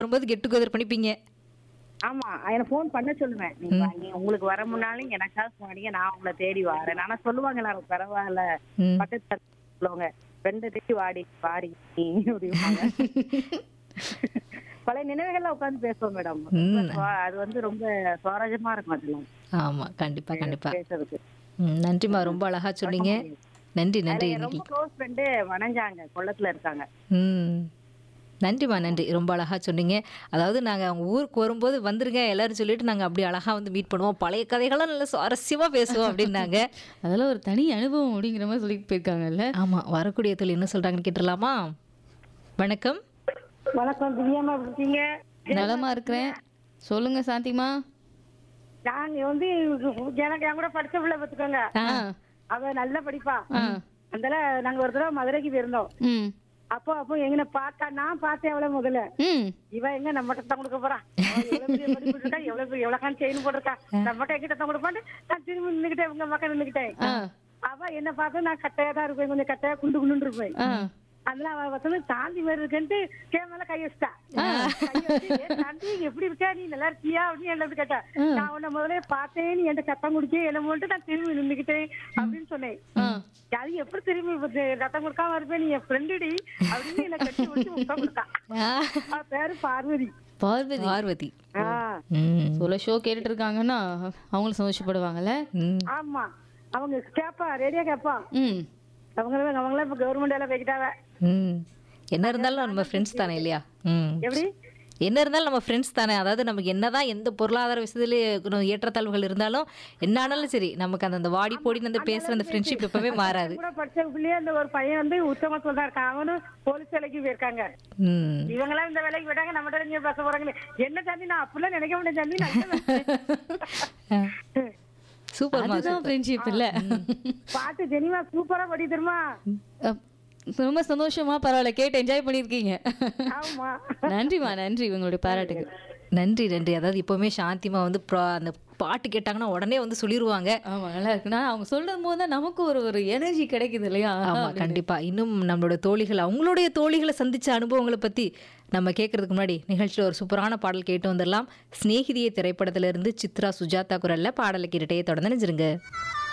வரும்போது get together பண்ணிப்பீங்க ஆமா எனக்கு ஃபோன் பண்ண சொல்லுவேன் நீங்க நீங்க உங்களுக்கு வர முன்னாலும் எனக்காக போனீங்க நான் உங்களை தேடி வரேன் ஆனா சொல்லுவாங்க எல்லாரும் பரவாயில்ல ம். பக்கத்துல சொல்லுவாங்க ரெண்டு தேடி வாடி வாடி அப்படிம்பாங்க பழைய நினைவுகள்ல உட்காந்து பேசுவோம் மேடம் ம். அது வந்து ரொம்ப சுவாரஸ்யமா இருக்கும் அதெல்லாம் ஆமா கண்டிப்பா கண்டிப்பா பேசுறதுக்கு ம், நன்றிம்மா ரொம்ப அழகா சொன்னீங்க நன்றி நன்றி அதுல ரொம்ப க்ளோஸ் ஃப்ரெண்டு வணஞ்சாங்க கொள்ளத்துல இருக்காங்க ம் நன்றிம்மா நன்றி ரொம்ப அழகா சொன்னீங்க அதாவது நாங்கள் அவங்க ஊருக்கு வரும்போது வந்துருங்க எல்லாரும் சொல்லிட்டு நாங்கள் அப்படி அழகா வந்து மீட் பண்ணுவோம் பழைய கதைகள்லாம் நல்லா சுவாரஸ்யமாக பேசுவோம் அப்படின்னாங்க அதெல்லாம் ஒரு தனி அனுபவம் அப்படிங்கிற மாதிரி சொல்லிட்டு போயிருக்காங்கல்ல ஆமாம் வரக்கூடிய தொழில் என்ன சொல்கிறாங்கன்னு கேட்டுடலாமா வணக்கம் வணக்கம் திவ்யாமா எப்படி இருக்கீங்க நலமா இருக்கிறேன் சொல்லுங்க சாந்திமா நாங்க வந்து எனக்கு என் கூட படிச்ச பிள்ளை பார்த்துக்கோங்க ஆ அவ நல்லா படிப்பா ஆ அதனால நாங்க ஒரு தடவை மதுரைக்கு போயிருந்தோம் ம் அப்போ அப்போ எங்கன பார்த்தா நான் பார்த்தேன் அவளை முதல்ல ம் இவ எங்க நம்மகிட்ட தான் கொடுக்க போறான் அவ எவ்வளவு பெரிய படிப்பு இருக்கா எவ்வளவு பெரிய எவ்வளவு கான் செயின் போட்டிருக்கா நம்மகிட்ட எங்கிட்ட தான் கொடுப்பான்னு நான் திரும்பி நின்னுக்கிட்டேன் உங்க மக்கள் நின்னுக்கிட்டேன் ஆ அவ என்ன பார்த்து நான் கட்டையா தான் இருப்பேன் கொஞ்சம் கட்டையா குண்டு குண்டு இருப்பேன் ஆ அதனால அவ வந்து சாந்தி மாதிரி இருக்குன்ட்டு கே மேல கை வச்சிட்டா கை வச்சு, "ஏ, சாந்தி எப்படி இருக்கா நீ நல்லா இருக்கியா அப்படின்னு என்ன அப்படி கேட்டா நான் உன்னை முதல்ல பார்த்தேன் நீ என்கிட்ட சத்தம் குடிக்க என்னமோன்ட்டு நான் திரும்பி நின்னுக்கிட்டேன் அப்படின்னு சொன்னேன் அது எப்படி திரும்பி இப்ப தெ- ரத்தம் கொடுக்காம இருப்பேன் நீ என் ஃப்ரெண்டுடி அப்படின்னு என்ன கட்டி வச்சு முத்தம் கொடுத்தா அவ பேரு பார்வதி பார்வதி பார்வதி ஆ, ம் சொல்ல ஷோ கேட்டுட்டு இருக்காங்கன்னா அவங்களும் சந்தோஷப்படுவாங்கல்ல ம் ஆமா அவங்க கேப்பா ரேடியோ கேப்பா ம் அவங்க அவங்களாம் இப்ப கவர்மெண்ட் எல்லாம் போய்கிட்டாவ ம் என்ன இருந்தாலும் நம்ம ஃப்ரெண்ட்ஸ் தானே இல்லையா ம் எப்படி என்ன இருந்தாலும் நம்ம ஃப்ரெண்ட்ஸ் தானே அதாவது நமக்கு என்னதான் எந்த பொருளாதார விஷயத்துல கொஞ்சம் ஏற்றத்தாழ்வுகள் இருந்தாலும் என்ன ஆனாலும் சரி நமக்கு அந்த அந்த வாடி போடி அந்த பேசுற அந்த ஃப்ரெண்ட்ஷிப் எப்பவுமே மாறாது கூட படிச்ச பிள்ளையே அந்த ஒரு பையன் வந்து உத்தமத்துல தான் இருக்கான் அவனும் போலீஸ் வேலைக்கு போயிருக்காங்க ம் இவங்களாம் இந்த வேலைக்கு போயிட்டாங்க நம்மகிட்ட நீங்க பேச போறாங்களே என்ன சாந்தி நான் அப்படிலாம் நினைக்க முடியும் சாந்தி நல்ல சூப்பர்மா அதுதான் ஃப்ரெண்ட்ஷிப் இல்ல பாட்டு ஜெனிமா சூப்பரா படி தெரியுமா அப், ரொம்ப சந்தோஷமா பரவாயில்ல கேட்டு என்ஜாய் பண்ணியிருக்கீங்க ஆமா நன்றிமா நன்றி உங்களுடைய பாராட்டுக்கு நன்றி நன்றி அதாவது இப்போவுமே சாந்திமா வந்து ப்ரா- அந்த பாட்டு கேட்டாங்கன்னா உடனே வந்து சொல்லிடுவாங்க ஆமா நல்லா இருக்குன்னா அவங்க சொல்லும் போது தான் நமக்கு ஒரு ஒரு எனர்ஜி கிடைக்குது இல்லையா ஆமா கண்டிப்பா இன்னும் நம்மளோட தோழிகள் அவங்களுடைய தோழிகளை சந்திச்ச அனுபவங்களை பத்தி நம்ம கேட்கறதுக்கு முன்னாடி நிகழ்ச்சியில் ஒரு சூப்பரான பாடல் கேட்டு வந்துடலாம் சிநேகிதியை திரைப்படத்திலிருந்து சித்ரா சுஜாதா குரல்ல பாடலை கேட்டுட்டே தொடர்ந்து நினைச்சிருங்க